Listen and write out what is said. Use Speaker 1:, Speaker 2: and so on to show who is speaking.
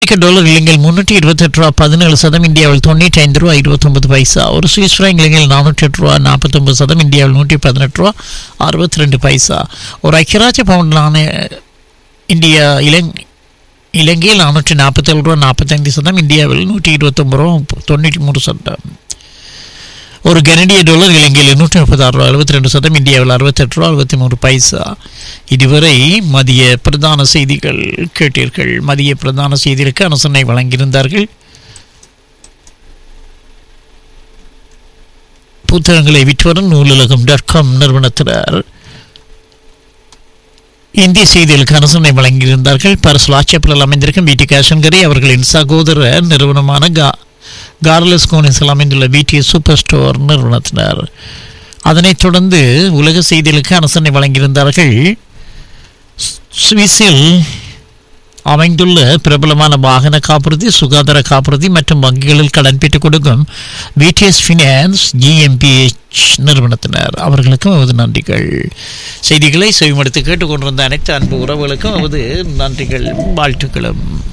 Speaker 1: அமெரிக்க dollar இலங்கையில் முன்னூற்றி இருபத்தெட்டு ரூபா பதினேழு சதம் இந்தியாவில் தொண்ணூற்றி ஐந்து ரூபா இருபத்தொன்பது பைசா ஒரு சுவிஸ் ஃப்ராங்க் இலங்கையில் நானூற்றி எட்டு ரூபா நாற்பத்தொம்பது சதம் இந்தியாவில் நூற்றி பதினெட்டு ரூபா அறுபத்தி ரெண்டு பைசா ஒரு ஐக்கியராஜ்ய பவுண்ட் நாணய இந்தியா இலங் இலங்கையில் நானூற்றி நாற்பத்தேழு ரூபா நாற்பத்தைந்து சதம் இந்தியாவில் நூற்றி இருபத்தொம்பது ரூபா தொண்ணூற்றி மூணு சதம் ஒரு கனடிய டாலர் இலங்கையில் நூற்றி முப்பத்தாறு ரூபா எழுபத்தி ரெண்டு சதம் இந்தியாவில் அறுபத்தெட்டு ரூபா அறுபத்தி மூணு பைசா இதுவரை மதிய பிரதான செய்திகள் கேட்டீர்கள் மதிய பிரதான செய்திகளுக்கு அனுசரணை வழங்கியிருந்தார்கள் புத்தகங்களை விற்றுவரும் நூலுலகம் டாட் காம் நிறுவனத்தினர் இந்திய செய்திகளுக்கு அனுசரணை வழங்கியிருந்தார்கள் பரசல் ஆட்சேபலில் அமைந்திருக்கும் வீட்டு கேஷன்கரி அவர்களின் சகோதர நிறுவனமான கா கார்லஸ் கோனிஸில் அமைந்துள்ள பிடிஎஸ் சூப்பர் ஸ்டோர் நிறுவனத்தினர் அதனைத் தொடர்ந்து உலக செய்திகளுக்கு அனுசரணை வழங்கியிருந்தார்கள் சுவிஸில் அமைந்துள்ள பிரபலமான வாகன காப்புறுதி சுகாதார காப்புறுதி மற்றும் வங்கிகளில் கடன் பெற்றுக் கொடுக்கும் விடிஎஸ் ஃபினான்ஸ் ஜிஎம்பிஎச் நிறுவனத்தினர் அவர்களுக்கும் அவது நன்றிகள் செய்திகளை செவிமடுத்து கேட்டுக்கொண்டிருந்த அனைத்து அன்பு உறவுகளுக்கும் அவது நன்றிகள் வாழ்த்துக்களும்